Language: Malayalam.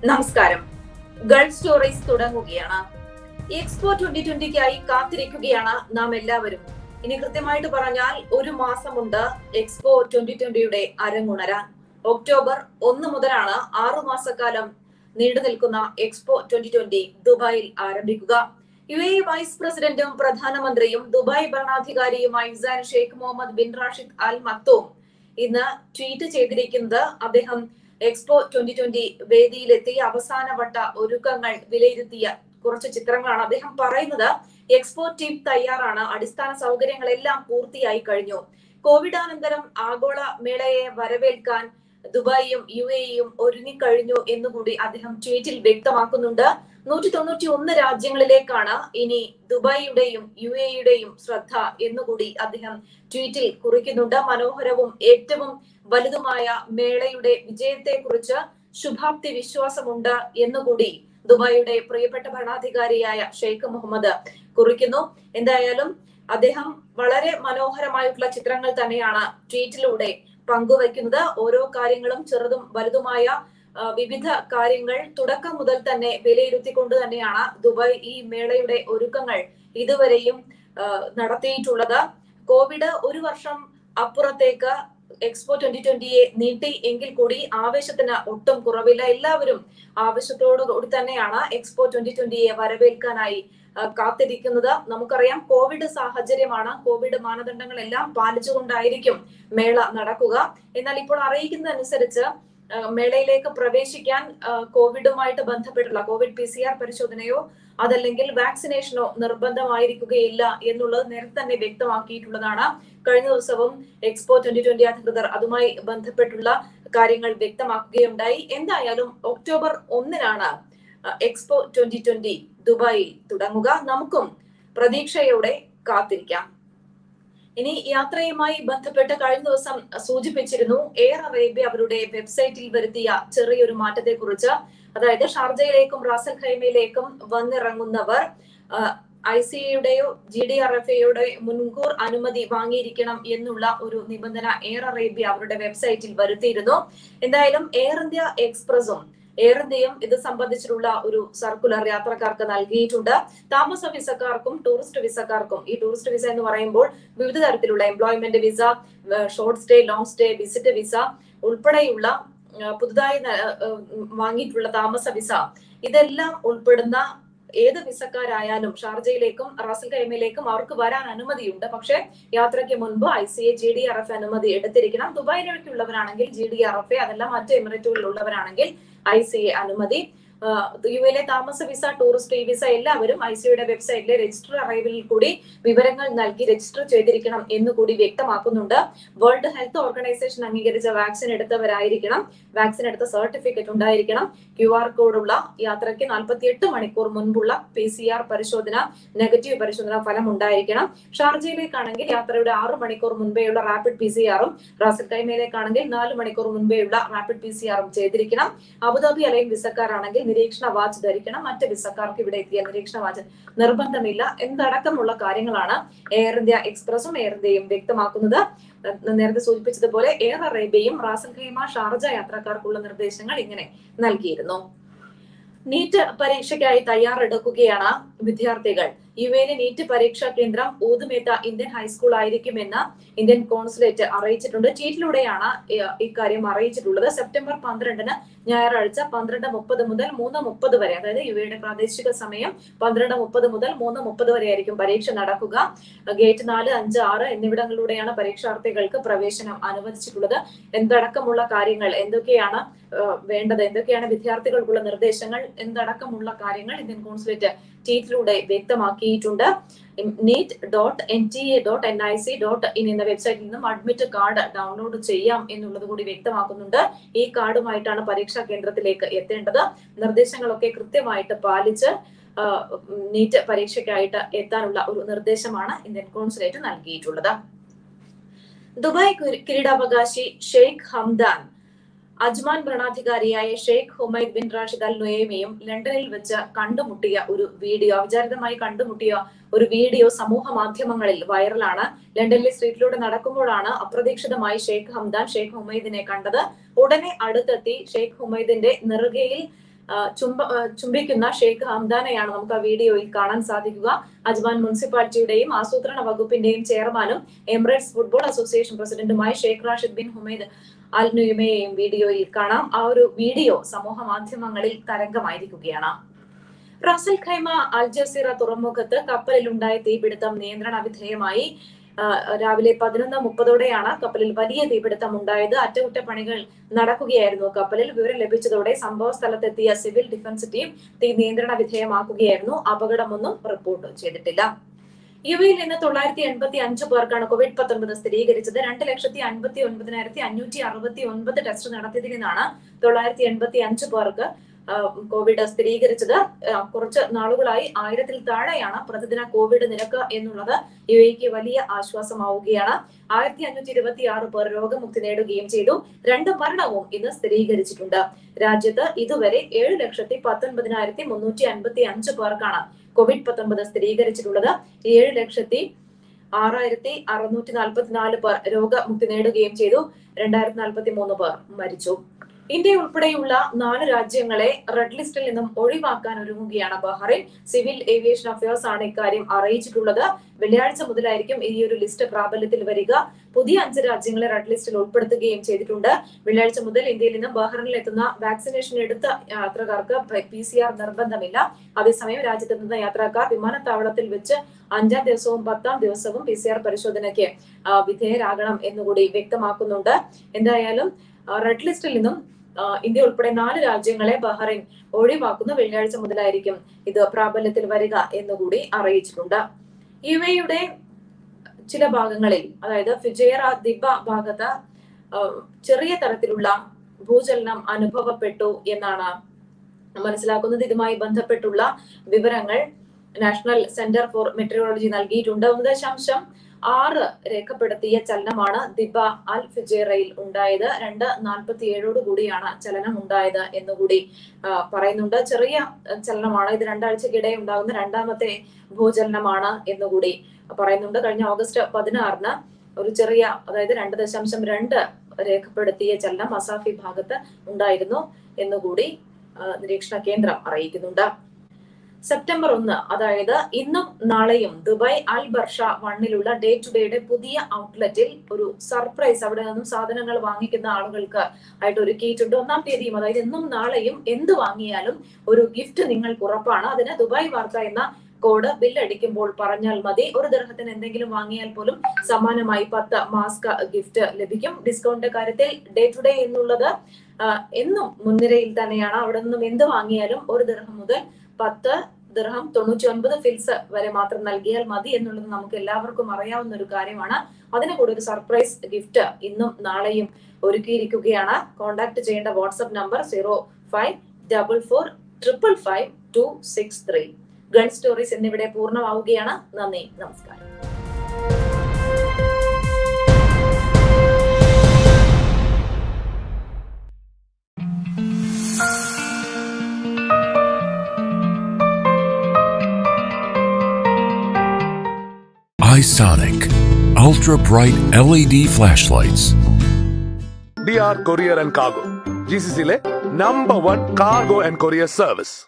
നമസ്കാരം ഗൾഫ് സ്റ്റോറീസ് തുടങ്ങുകയാണ് എക്സ്പോ ട്വന്റി ട്വന്റിക്കായി കാത്തിരിക്കുകയാണ് നാം എല്ലാവരും ഇനി കൃത്യമായിട്ട് പറഞ്ഞാൽ ഒരു മാസമുണ്ട് എക്സ്പോ ട്വന്റി ട്വന്റിയുടെ അരങ്ങുണരാൻ ഒക്ടോബർ ഒന്ന് മുതലാണ് ആറു മാസക്കാലം നീണ്ടു നിൽക്കുന്ന എക്സ്പോ ട്വന്റി ട്വന്റി ദുബായിൽ ആരംഭിക്കുക യു എ വൈസ് പ്രസിഡന്റും പ്രധാനമന്ത്രിയും ദുബായ് ഭരണാധികാരിയുമായ ഇസാൻ Sheikh Mohammed bin Rashid Al Maktoum ഇന്ന് ട്വീറ്റ് ചെയ്തിരിക്കുന്നത് അദ്ദേഹം എക്സ്പോ ട്വന്റി ട്വന്റി വേദിയിലെത്തി അവസാനവട്ട ഒരുക്കങ്ങൾ വിലയിരുത്തിയ കുറച്ച് ചിത്രങ്ങളാണ് അദ്ദേഹം പറയുന്നത് എക്സ്പോ ടീം തയ്യാറാണ് അടിസ്ഥാന സൗകര്യങ്ങളെല്ലാം പൂർത്തിയായി കഴിഞ്ഞു കോവിഡാനന്തരം ആഗോള മേളയെ വരവേൽക്കാൻ ദുബായിയും യു എയും ഒരുങ്ങിക്കഴിഞ്ഞു എന്നുകൂടി അദ്ദേഹം ട്വീറ്റിൽ വ്യക്തമാക്കുന്നുണ്ട് നൂറ്റി തൊണ്ണൂറ്റി ഒന്ന് രാജ്യങ്ങളിലേക്കാണ് ഇനി ദുബായിയുടെയും യു എയുടെയും ശ്രദ്ധ എന്നുകൂടി അദ്ദേഹം ട്വീറ്റിൽ കുറിക്കുന്നുണ്ട് മനോഹരവും ഏറ്റവും വലുതുമായ മേളയുടെ വിജയത്തെക്കുറിച്ച് ശുഭാപ്തി വിശ്വാസമുണ്ട് എന്നുകൂടി ദുബായിയുടെ പ്രിയപ്പെട്ട ഭരണാധികാരിയായ ഷെയ്ഖ് മുഹമ്മദ് കുറിക്കുന്നു എന്തായാലും അദ്ദേഹം വളരെ മനോഹരമായിട്ടുള്ള ചിത്രങ്ങൾ തന്നെയാണ് ട്വീറ്റിലൂടെ പങ്കുവയ്ക്കുന്നത് ഓരോ കാര്യങ്ങളും ചെറുതും വലുതുമായ ആ, വിവിധ കാര്യങ്ങൾ തുടക്കം മുതൽ തന്നെ വിലയിരുത്തിക്കൊണ്ട് തന്നെയാണ് ദുബായ് ഈ മേളയുടെ ഒരുക്കങ്ങൾ ഇതുവരെയും ആ, നടത്തിയിട്ടുള്ളത് കോവിഡ് ഒരു വർഷം അപ്പുറത്തേക്ക് എക്സ്പോ ട്വന്റി ട്വന്റിയെ നീട്ടി എങ്കിൽ കൂടി ആവേശത്തിന് ഒട്ടും കുറവില്ല എല്ലാവരും ആവേശത്തോടു കൂടി തന്നെയാണ് എക്സ്പോ ട്വന്റി ട്വന്റിയെ വരവേൽക്കാനായി ആ, കാത്തിരിക്കുന്നത് നമുക്കറിയാം കോവിഡ് സാഹചര്യമാണ് കോവിഡ് മാനദണ്ഡങ്ങളെല്ലാം പാലിച്ചുകൊണ്ടായിരിക്കും മേള നടക്കുക എന്നാൽ ഇപ്പോൾ അറിയിക്കുന്നതനുസരിച്ച് ആ, മേളയിലേക്ക് പ്രവേശിക്കാൻ ആ, കോവിഡുമായിട്ട് ബന്ധപ്പെട്ടുള്ള കോവിഡ് പി സി ആർ പരിശോധനയോ അതല്ലെങ്കിൽ വാക്സിനേഷനോ നിർബന്ധമായിരിക്കുകയില്ല എന്നുള്ളത് നേരത്തെ തന്നെ വ്യക്തമാക്കിയിട്ടുള്ളതാണ് കഴിഞ്ഞ ദിവസവും എക്സ്പോ ട്വന്റി ട്വന്റി അധികൃതർ അതുമായി ബന്ധപ്പെട്ടുള്ള കാര്യങ്ങൾ വ്യക്തമാക്കുകയുണ്ടായി എന്തായാലും ഒക്ടോബർ ഒന്നിനാണ് എക്സ്പോ ട്വന്റി ട്വന്റി ദുബായിൽ തുടങ്ങുക നമുക്കും പ്രതീക്ഷയോടെ കാത്തിരിക്കാം ഇനി യാത്രയുമായി ബന്ധപ്പെട്ട് കഴിഞ്ഞ ദിവസം സൂചിപ്പിച്ചിരുന്നു എയർ അറേബ്യ അവരുടെ വെബ്സൈറ്റിൽ വരുത്തിയ ചെറിയൊരു മാറ്റത്തെ കുറിച്ച് അതായത് ഷാർജയിലേക്കും റാസൽ ഖൈമയിലേക്കും വന്നിറങ്ങുന്നവർ ഐ സി എയുടെയോ ജി ഡി ആർ എഫ് എയുടെ മുൻകൂർ അനുമതി വാങ്ങിയിരിക്കണം എന്നുള്ള ഒരു നിബന്ധന എയർ അറേബ്യ അവരുടെ വെബ്സൈറ്റിൽ വരുത്തിയിരുന്നു എന്തായാലും എയർ ഇന്ത്യ എക്സ്പ്രസും എയർ ഇന്ത്യയും ഇത് സംബന്ധിച്ചിട്ടുള്ള ഒരു സർക്കുലർ യാത്രക്കാർക്ക് നൽകിയിട്ടുണ്ട് താമസ വിസക്കാർക്കും ടൂറിസ്റ്റ് വിസക്കാർക്കും ഈ ടൂറിസ്റ്റ് വിസ എന്ന് പറയുമ്പോൾ വിവിധ തരത്തിലുള്ള employment visa short stay long stay visit visa ഉൾപ്പെടെയുള്ള ആ, പുതുതായി ന- ആ, വാങ്ങിയിട്ടുള്ള താമസ വിസ ഇതെല്ലാം ഉൾപ്പെടുന്ന ഏത് വിസക്കാരായാലും ഷാർജയിലേക്കും റാസൽ കൈമയിലേക്കും അവർക്ക് വരാൻ അനുമതിയുണ്ട് പക്ഷേ യാത്രയ്ക്ക് മുൻപ് I C A G D R F അനുമതി എടുത്തിരിക്കണം ദുബായിലേക്കുള്ളവരാണെങ്കിൽ ജി ഡി ആർ എഫ് അതല്ല മറ്റ് എമിറേറ്റുകളിലുള്ളവരാണെങ്കിൽ ഐ സി എ അനുമതി യു എയിലെ താമസ വിസ ടൂറിസ്റ്റ് ഈ വിസ എല്ലാവരും ഐ സിയുടെ വെബ്സൈറ്റിലെ രജിസ്റ്റർ അറൈവലിൽ കൂടി വിവരങ്ങൾ നൽകി രജിസ്റ്റർ ചെയ്തിരിക്കണം എന്ന് കൂടി വ്യക്തമാക്കുന്നുണ്ട് വേൾഡ് ഹെൽത്ത് ഓർഗനൈസേഷൻ അംഗീകരിച്ച വാക്സിൻ എടുത്തവരായിരിക്കണം വാക്സിൻ എടുത്ത സർട്ടിഫിക്കറ്റ് ഉണ്ടായിരിക്കണം ക്യു ആർ കോഡുള്ള യാത്രയ്ക്ക് നാൽപ്പത്തിയെട്ട് മണിക്കൂർ മുൻപുള്ള പി സി ആർ പരിശോധന നെഗറ്റീവ് പരിശോധന ഫലം ഉണ്ടായിരിക്കണം ഷാർജയിലേക്കാണെങ്കിൽ യാത്രയുടെ ആറ് മണിക്കൂർ മുൻപേയുള്ള റാപ്പിഡ് പി സി ആറും റാസൽ കൈമയിലേക്കാണെങ്കിൽ നാല് മണിക്കൂർ മുൻപേയുള്ള റാപ്പിഡ് പി സി ആറും ചെയ്തിരിക്കണം അബുദാബി അലൈൻ വിസക്കാരാണെങ്കിൽ നിരീക്ഷണ വാച്ച് ധരിക്കണം മറ്റ് വിസക്കാർക്ക് ഇവിടെ എത്തിയ നിരീക്ഷണ വാച്ച് നിർബന്ധമില്ല എന്നടക്കമുള്ള കാര്യങ്ങളാണ് എയർ ഇന്ത്യ എക്സ്പ്രസും എയർ ഇന്ത്യയും വ്യക്തമാക്കുന്നത് ന- നേരത്തെ സൂചിപ്പിച്ചതുപോലെ എയർ അറേബ്യയും റാസൽ ഖൈമ ഷാർജ യാത്രക്കാർക്കുള്ള നിർദ്ദേശങ്ങൾ ഇങ്ങനെ നൽകിയിരുന്നു നീറ്റ് പരീക്ഷയ്ക്കായി തയ്യാറെടുക്കുകയാണ് വിദ്യാർത്ഥികൾ യു എയിലെ നീറ്റ് പരീക്ഷാ കേന്ദ്രം ഊതുമേത്ത ഇന്ത്യൻ ഹൈസ്കൂൾ ആയിരിക്കുമെന്ന് ഇന്ത്യൻ കോൺസുലേറ്റ് അറിയിച്ചിട്ടുണ്ട് ട്വീറ്റിലൂടെയാണ് ഇ- ഇക്കാര്യം അറിയിച്ചിട്ടുള്ളത് സെപ്റ്റംബർ പന്ത്രണ്ടിന് ഞായറാഴ്ച പന്ത്രണ്ട് മുപ്പത് മുതൽ മൂന്ന് മുപ്പത് വരെ അതായത് യു എയുടെ പ്രാദേശിക സമയം പന്ത്രണ്ട് മുപ്പത് മുതൽ മൂന്ന് മുപ്പത് വരെ ആയിരിക്കും പരീക്ഷ നടക്കുക ഗേറ്റ് നാല് അഞ്ച് ആറ് എന്നിവിടങ്ങളിലൂടെയാണ് പരീക്ഷാർത്ഥികൾക്ക് പ്രവേശനം അനുവദിച്ചിട്ടുള്ളത് എന്തടക്കമുള്ള കാര്യങ്ങൾ എന്തൊക്കെയാണ് ആ, വേണ്ടത് എന്തൊക്കെയാണ് വിദ്യാർത്ഥികൾക്കുള്ള നിർദ്ദേശങ്ങൾ എന്തടക്കമുള്ള കാര്യങ്ങൾ ഇന്ത്യൻ കോൺസുലേറ്റ് ട്വീറ്റിലൂടെ വ്യക്തമാക്കിയിട്ടുണ്ട് NEET dot N T A dot N I C dot in എന്ന വെബ്സൈറ്റിൽ നിന്നും അഡ്മിറ്റ് കാർഡ് ഡൗൺലോഡ് ചെയ്യാം എന്നുള്ളത് കൂടി വ്യക്തമാക്കുന്നുണ്ട് ഈ കാർഡുമായിട്ടാണ് പരീക്ഷാ കേന്ദ്രത്തിലേക്ക് എത്തേണ്ടത് നിർദ്ദേശങ്ങളൊക്കെ കൃത്യമായിട്ട് പാലിച്ച് ആ, നീറ്റ് പരീക്ഷയ്ക്കായിട്ട് എത്താനുള്ള ഒരു നിർദ്ദേശമാണ് ഇന്ത്യൻ കോൺസുലേറ്റ് നൽകിയിട്ടുള്ളത് ദുബായ് കിരീ- കിരീടാവകാശി ഷെയ്ഖ് ഹംദാൻ അജ്മാൻ ഭരണാധികാരിയായ Sheikh Humaid bin Rashid Al നുയേമയും ലണ്ടനിൽ വെച്ച് കണ്ടുമുട്ടിയ ഒരു വീഡിയോ അവിചാരിതമായി കണ്ടുമുട്ടിയ ഒരു വീഡിയോ സമൂഹ മാധ്യമങ്ങളിൽ വൈറലാണ് ലണ്ടനിലെ സ്ട്രീറ്റിലൂടെ നടക്കുമ്പോഴാണ് അപ്രതീക്ഷിതമായി ഷെയ്ഖ് ഹംദാൻ ഷെയ്ഖ് ഹുമൈദിനെ കണ്ടത് ഉടനെ അടുത്തെത്തി ഷെയ്ഖ് ഹുമൈദിന്റെ നെറുകയിൽ ആ, ചുംബ ആ, ചുംബിക്കുന്ന ഷെയ്ഖ് ഹംദാനെയാണ് നമുക്ക് ആ വീഡിയോയിൽ കാണാൻ സാധിക്കുക അജ്മാൻ മുനിസിപ്പാലിറ്റിയുടെയും ആസൂത്രണ വകുപ്പിന്റെയും ചെയർമാനും എമിറേറ്റ്സ് ഫുട്ബോൾ അസോസിയേഷൻ പ്രസിഡന്റുമായ Sheikh Rashid bin Humaid Al നുയുമയെയും വീഡിയോയിൽ കാണാം ആ ഒരു വീഡിയോ സമൂഹ മാധ്യമങ്ങളിൽ തരംഗമായിരിക്കുകയാണ് റാസൽ ഖൈമ അൽ ജസീറ തുറമുഖത്ത് കപ്പലിലുണ്ടായ തീപിടുത്തം നിയന്ത്രണ വിധേയമായി ആ, രാവിലെ പതിനൊന്ന് മുപ്പതോടെയാണ് കപ്പലിൽ വലിയ തീപിടുത്തം ഉണ്ടായത് അറ്റകുറ്റപ്പണികൾ നടക്കുകയായിരുന്നു കപ്പലിൽ വിവരം ലഭിച്ചതോടെ സംഭവ സ്ഥലത്തെത്തിയ സിവിൽ ഡിഫൻസ് ടീം തീ നിയന്ത്രണ വിധേയമാക്കുകയായിരുന്നു അപകടമൊന്നും റിപ്പോർട്ട് ചെയ്തിട്ടില്ല യുഎയിൽ ഇന്ന് തൊള്ളായിരത്തി എൺപത്തി അഞ്ച് പേർക്കാണ് കോവിഡ് പത്തൊൻപത് സ്ഥിരീകരിച്ചത് രണ്ട് ലക്ഷത്തി അൻപത്തി ഒൻപതിനായിരത്തി അഞ്ഞൂറ്റി അറുപത്തി ഒൻപത് ടെസ്റ്റ് നടത്തിയതിൽ നിന്നാണ് തൊള്ളായിരത്തി എൺപത്തി അഞ്ച് പേർക്ക് ആ, കോവിഡ് സ്ഥിരീകരിച്ചത് ആ, കുറച്ച് നാളുകളായി ആയിരത്തിൽ താഴെയാണ് പ്രതിദിന കോവിഡ് നിരക്ക് എന്നുള്ളത് യു എക്ക് വലിയ ആശ്വാസമാവുകയാണ് ആയിരത്തി അഞ്ഞൂറ്റി ഇരുപത്തി ആറ് പേർ രോഗമുക്തി നേടുകയും ചെയ്തു രണ്ട് മരണവും ഇന്ന് സ്ഥിരീകരിച്ചിട്ടുണ്ട് രാജ്യത്ത് ഇതുവരെ ഏഴ് ലക്ഷത്തി പത്തൊൻപതിനായിരത്തി മുന്നൂറ്റി അൻപത്തി അഞ്ച് പേർക്കാണ് കോവിഡ് പത്തൊൻപത് സ്ഥിരീകരിച്ചിട്ടുള്ളത് ഏഴ് ലക്ഷത്തി ആറായിരത്തി അറുന്നൂറ്റി നാൽപ്പത്തിനാല് പേർ രോഗമുക്തി നേടുകയും ചെയ്തു രണ്ടായിരത്തി നാൽപ്പത്തി മൂന്ന് പേർ മരിച്ചു ഇന്ത്യ ഉൾപ്പെടെയുള്ള നാല് രാജ്യങ്ങളെ റെഡ് ലിസ്റ്റിൽ നിന്നും ഒഴിവാക്കാൻ ഒരുങ്ങുകയാണ് ബഹ്റൈൻ സിവിൽ ഏവിയേഷൻ അഫയേഴ്സ് ആണ് ഇക്കാര്യം അറിയിച്ചിട്ടുള്ളത് വെള്ളിയാഴ്ച മുതലായിരിക്കും ഈ ഒരു ലിസ്റ്റ് പ്രാബല്യത്തിൽ വരിക പുതിയ അഞ്ച് രാജ്യങ്ങളെ റെഡ് ലിസ്റ്റിൽ ഉൾപ്പെടുത്തുകയും ചെയ്തിട്ടുണ്ട് വെള്ളിയാഴ്ച മുതൽ ഇന്ത്യയിൽ നിന്ന് ബഹ്റിനിൽ എത്തുന്ന വാക്സിനേഷൻ എടുത്ത യാത്രക്കാർക്ക് പി സി ആർ നിർബന്ധമില്ല അതേസമയം രാജ്യത്തെത്തുന്ന യാത്രക്കാർ വിമാനത്താവളത്തിൽ വെച്ച് അഞ്ചാം ദിവസവും പത്താം ദിവസവും പി സി ആർ പരിശോധനയ്ക്ക് ആ, വിധേയരാകണം എന്നുകൂടി വ്യക്തമാക്കുന്നുണ്ട് എന്തായാലും ആ, റെഡ് ലിസ്റ്റിൽ നിന്നും ആ, ഇന്ത്യ ഉൾപ്പെടെ നാല് രാജ്യങ്ങളെ ബഹ്റൈൻ ഒഴിവാക്കുന്ന വെള്ളിയാഴ്ച മുതലായിരിക്കും ഇത് പ്രാബല്യത്തിൽ വരിക എന്നുകൂടി അറിയിച്ചിട്ടുണ്ട് യു എയുടെ ചില ഭാഗങ്ങളിൽ അതായത് ഫിജേറ ദിബ ഭാഗത്ത് ആ, ചെറിയ തരത്തിലുള്ള ഭൂചലനം അനുഭവപ്പെട്ടു എന്നാണ് മനസ്സിലാക്കുന്നത് ഇതുമായി ബന്ധപ്പെട്ടുള്ള വിവരങ്ങൾ നാഷണൽ സെന്റർ ഫോർ മെറ്റീരിയോളജി നൽകിയിട്ടുണ്ട് ഒന്ന് ദശാംശം ആറ് രേഖപ്പെടുത്തിയ ചലനമാണ് ദിബ അൽ ഫിജേറയിൽ ഉണ്ടായത് രണ്ട് നാൽപ്പത്തി ഏഴോട് കൂടിയാണ് ചലനം ഉണ്ടായത് എന്നുകൂടി ആ, പറയുന്നുണ്ട് ചെറിയ ചലനമാണ് ഇത് രണ്ടാഴ്ചക്കിടെ ഉണ്ടാകുന്ന രണ്ടാമത്തെ ഭൂചലനമാണ് എന്നുകൂടി പറയുന്നുണ്ട് കഴിഞ്ഞ ഓഗസ്റ്റ് പതിനാറിന് ഒരു ചെറിയ അതായത് രണ്ട് ദശാംശം രണ്ട് രേഖപ്പെടുത്തിയ ചലനം മസാഫി ഭാഗത്ത് ഉണ്ടായിരുന്നു എന്നുകൂടി ആ, നിരീക്ഷണ കേന്ദ്രം അറിയിക്കുന്നുണ്ട് സെപ്റ്റംബർ ഒന്ന് അതായത് ഇന്നും നാളെയും ദുബായ് അൽ ബർഷ വണ്ണിലുള്ള ഡേ ടു ഡേയുടെ പുതിയ ഔട്ട്ലെറ്റിൽ ഒരു സർപ്രൈസ് അവിടെ നിന്നും സാധനങ്ങൾ വാങ്ങിക്കുന്ന ആളുകൾക്ക് ആയിട്ട് ഒരുക്കിയിട്ടുണ്ട് ഒന്നാം തീയതിയും അതായത് ഇന്നും നാളെയും എന്ത് വാങ്ങിയാലും ഒരു ഗിഫ്റ്റ് നിങ്ങൾക്ക് ഉറപ്പാണ് അതിന് ദുബായ് വാർത്ത എന്ന കോഡ് ബില്ലടിക്കുമ്പോൾ പറഞ്ഞാൽ മതി ഒരു ദർഹത്തിന് എന്തെങ്കിലും വാങ്ങിയാൽ പോലും സമാനമായി പത്ത് മാസ്ക് ഗിഫ്റ്റ് ലഭിക്കും ഡിസ്കൗണ്ട് കാര്യത്തിൽ ഡേ ടു ഡേ എന്നുള്ളത് ആ, എന്നും മുൻനിരയിൽ തന്നെയാണ് അവിടെ നിന്നും എന്ത് വാങ്ങിയാലും ഒരു ദർഹം മുതൽ പത്ത് ദിർഹം തൊണ്ണൂറ്റി ഒൻപത് ഫിൽസ് വരെ മാത്രം നൽകിയാൽ മതി എന്നുള്ളത് നമുക്ക് എല്ലാവർക്കും അറിയാവുന്ന ഒരു കാര്യമാണ് അതിന് കൂടെ ഒരു സർപ്രൈസ് ഗിഫ്റ്റ് ഇന്നും നാളെയും ഒരുക്കിയിരിക്കുകയാണ് കോൺടാക്ട് ചെയ്യേണ്ട WhatsApp number zero five double four triple five two six three ഗൺ സ്റ്റോറീസ് എന്നിവിടെ പൂർണ്ണമാവുകയാണ് നന്ദി നമസ്കാരം iSonic ultra bright LED flashlights. DR Courier and Cargo. GCC le number one cargo and courier service.